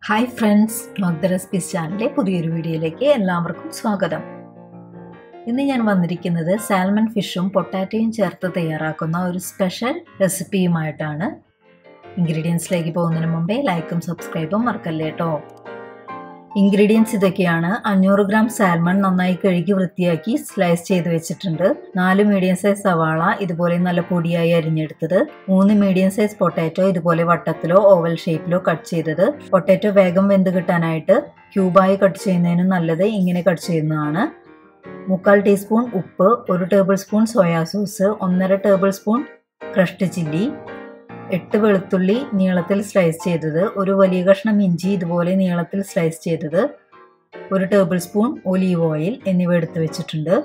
hi friends knock the recipes ചാനലിലെ പുതിയൊരു വീഡിയോയിലേക്ക് എല്ലാവർക്കും സ്വാഗതം ഇന്ന് ഞാൻ വന്നിരിക്കുന്നത് സാൽമൺ ഫിഷും പൊട്ടാറ്റോയും ചേർത്ത് തയ്യാറാക്കുന്ന ഒരു സ്പെഷ്യൽ റെസിപ്പിയുമായിട്ടാണ് ഇൻഗ്രീഡിയൻസിലേക്ക് പോകുന്നതിന് മുമ്പേ ലൈക്കും സബ്സ്ക്രൈബും മറക്കല്ലേ കേട്ടോ ഇൻഗ്രീഡിയൻസ് ഇതൊക്കെയാണ് അഞ്ഞൂറ് ഗ്രാം സാൽമൺ നന്നായി കഴുകി വൃത്തിയാക്കി സ്ലൈസ് ചെയ്ത് വെച്ചിട്ടുണ്ട് നാല് മീഡിയം സൈസ് സവാള ഇതുപോലെ നല്ല പൊടിയായി അരിഞ്ഞെടുത്തത് മൂന്ന് മീഡിയം സൈസ് പൊട്ടാറ്റോ ഇതുപോലെ വട്ടത്തിലോ ഓവൽ ഷേപ്പിലോ കട്ട് ചെയ്തത് പൊട്ടാറ്റോ വേഗം വെന്ത് കിട്ടാനായിട്ട് ക്യൂബായി കട്ട് ചെയ്യുന്നതിനും നല്ലത് ഇങ്ങനെ കട്ട് ചെയ്യുന്നതാണ് മുക്കാൽ ടീസ്പൂൺ ഉപ്പ് ഒരു ടേബിൾ സ്പൂൺ സോയാ സോസ് ഒന്നര ടേബിൾ സ്പൂൺ ക്രഷ്ഡ് ചില്ലി എട്ട് വെളുത്തുള്ളി നീളത്തിൽ സ്ലൈസ് ചെയ്തത് ഒരു വലിയ കഷ്ണം ഇഞ്ചി ഇതുപോലെ നീളത്തിൽ സ്ലൈസ് ചെയ്തത് ഒരു ടേബിൾ സ്പൂൺ ഒലീവ് ഓയിൽ എന്നിവ എടുത്തു വെച്ചിട്ടുണ്ട്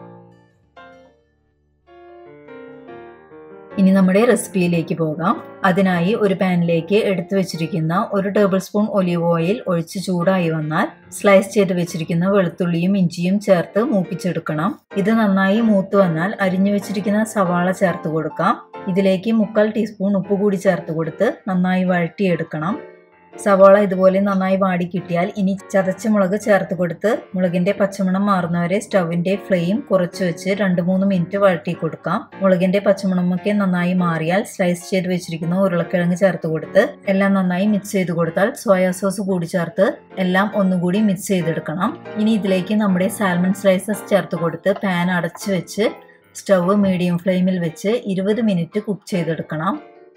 ഇനി നമ്മുടെ റെസിപ്പിയിലേക്ക് പോകാം അതിനായി ഒരു പാനിലേക്ക് എടുത്തു വെച്ചിരിക്കുന്ന ഒരു ടേബിൾ സ്പൂൺ ഒലീവ് ഓയിൽ ഒഴിച്ച് ചൂടായി വന്നാൽ സ്ലൈസ് ചെയ്ത് വെച്ചിരിക്കുന്ന വെളുത്തുള്ളിയും ഇഞ്ചിയും ചേർത്ത് മൂപ്പിച്ചെടുക്കണം ഇത് നന്നായി മൂത്ത് വന്നാൽ അരിഞ്ഞു വെച്ചിരിക്കുന്ന സവാള ചേർത്ത് കൊടുക്കാം ഇതിലേക്ക് മുക്കാൽ ടീസ്പൂൺ ഉപ്പ് കൂടി ചേർത്ത് കൊടുത്ത് നന്നായി വഴറ്റിയെടുക്കണം സവാള ഇതുപോലെ നന്നായി വാടി കിട്ടിയാൽ ഇനി ചതച്ച മുളക് ചേർത്ത് കൊടുത്ത് മുളകിന്റെ പച്ചമണം മാറുന്നവരെ സ്റ്റവിന്റെ ഫ്ലെയിം കുറച്ച് വെച്ച് രണ്ട് മൂന്ന് മിനിറ്റ് വഴറ്റി കൊടുക്കാം മുളകിന്റെ പച്ചമണമൊക്കെ നന്നായി മാറിയാൽ സ്ലൈസ് ചെയ്ത് വെച്ചിരിക്കുന്ന ഉരുളക്കിഴങ്ങ് ചേർത്ത് കൊടുത്ത് എല്ലാം നന്നായി മിക്സ് ചെയ്ത് കൊടുത്താൽ സോയാ സോസ് കൂടി ചേർത്ത് എല്ലാം ഒന്നുകൂടി മിക്സ് ചെയ്തെടുക്കണം ഇനി ഇതിലേക്ക് നമ്മുടെ സാൽമൺ സ്ലൈസസ് ചേർത്ത് കൊടുത്ത് പാൻ അടച്ചു വെച്ച് സ്റ്റവ് മീഡിയം ഫ്ലെയിമിൽ വെച്ച് ഇരുപത് മിനിറ്റ് കുക്ക് ചെയ്തെടുക്കണം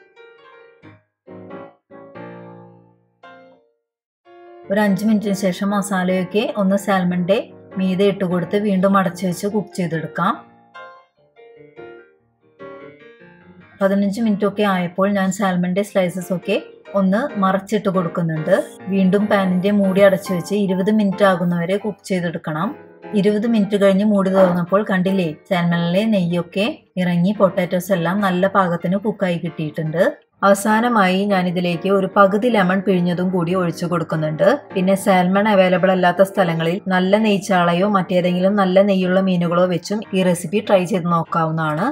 ഒരു അഞ്ച് മിനിറ്റിന് ശേഷം മസാലയൊക്കെ ഒന്ന് സാൽമണിൻ്റെ മീതെ ഇട്ട് കൊടുത്ത് വീണ്ടും അടച്ചു വെച്ച് കുക്ക് ചെയ്തെടുക്കാം പതിനഞ്ച് മിനിറ്റ് ഒക്കെ ആയപ്പോൾ ഞാൻ സാൽമണിൻ്റെ സ്ലൈസസ് ഒക്കെ ഒന്ന് മറച്ചിട്ട് കൊടുക്കുന്നുണ്ട് വീണ്ടും പാനിൻ്റെ മൂടി അടച്ചു വെച്ച് ഇരുപത് മിനിറ്റ് ആകുന്നവരെ കുക്ക് ചെയ്തെടുക്കണം ഇരുപത് മിനിറ്റ് കഴിഞ്ഞ് മൂടി തുറന്നപ്പോൾ കണ്ടില്ലേ സാൽമണിലെ നെയ്യൊക്കെ ഇറങ്ങി പൊട്ടാറ്റോസ് എല്ലാം നല്ല പാകത്തിന് കുക്കായി കിട്ടിയിട്ടുണ്ട് അവസാനമായി ഞാൻ ഇതിലേക്ക് ഒരു പകുതി ലെമൺ പിഴിഞ്ഞതും കൂടി ഒഴിച്ചു കൊടുക്കുന്നുണ്ട് പിന്നെ സാൽമൺ അവൈലബിൾ അല്ലാത്ത സ്ഥലങ്ങളിൽ നല്ല നെയ്ച്ചാളയോ മറ്റേതെങ്കിലും നല്ല നെയ്യുള്ള മീനുകളോ വെച്ചും ഈ റെസിപ്പി ട്രൈ ചെയ്ത് നോക്കാവുന്നതാണ്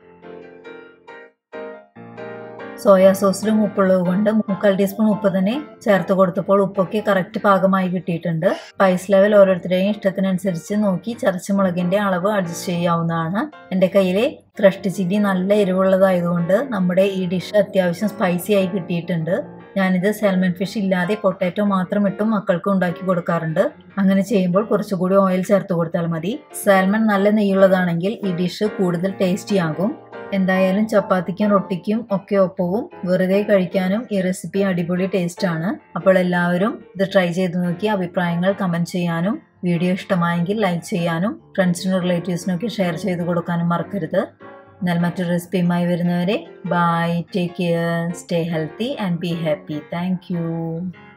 സോയാ സോസിലും ഉപ്പുള്ളത് കൊണ്ട് മുക്കാൽ ടീസ്പൂൺ ഉപ്പ് തന്നെ ചേർത്ത് കൊടുത്തപ്പോൾ ഉപ്പൊക്കെ കറക്റ്റ് പാകമായി കിട്ടിയിട്ടുണ്ട് സ്പൈസ് ലെവൽ ഓരോരുത്തരുടെയും ഇഷ്ടത്തിനനുസരിച്ച് നോക്കി ചതച്ച മുളകിന്റെ അളവ് അഡ്ജസ്റ്റ് ചെയ്യാവുന്നതാണ് എൻ്റെ കയ്യിലെ ക്രഷ്ഡ് ചില്ലി നല്ല എരിവുള്ളതായതുകൊണ്ട് നമ്മുടെ ഈ ഡിഷ് അത്യാവശ്യം സ്പൈസി ആയി കിട്ടിയിട്ടുണ്ട് ഞാനിത് സാൽമൺ ഫിഷ് ഇല്ലാതെ പൊട്ടാറ്റോ മാത്രം ഇട്ടും മക്കൾക്ക് ഉണ്ടാക്കി കൊടുക്കാറുണ്ട് അങ്ങനെ ചെയ്യുമ്പോൾ കുറച്ചുകൂടി ഓയിൽ ചേർത്ത് കൊടുത്താൽ മതി സാൽമൺ നല്ല നെയ്യുള്ളതാണെങ്കിൽ ഈ ഡിഷ് കൂടുതൽ ടേസ്റ്റി ആകും എന്തായാലും ചപ്പാത്തിക്കും റൊട്ടിക്കും ഒക്കെ ഒപ്പവും വെറുതെ കഴിക്കാനും ഈ റെസിപ്പി അടിപൊളി ടേസ്റ്റ് ആണ് അപ്പോൾ എല്ലാവരും ഇത് ട്രൈ ചെയ്ത് നോക്കി അഭിപ്രായങ്ങൾ കമൻറ്റ് ചെയ്യാനും വീഡിയോ ഇഷ്ടമായെങ്കിൽ ലൈക്ക് ചെയ്യാനും ഫ്രണ്ട്സിനും റിലേറ്റീവ്സിനൊക്കെ ഷെയർ ചെയ്ത് കൊടുക്കാനും മറക്കരുത് എന്നാൽ മറ്റൊരു റെസിപ്പിയുമായി വരുന്നവരെ bye take care stay healthy and be happy thank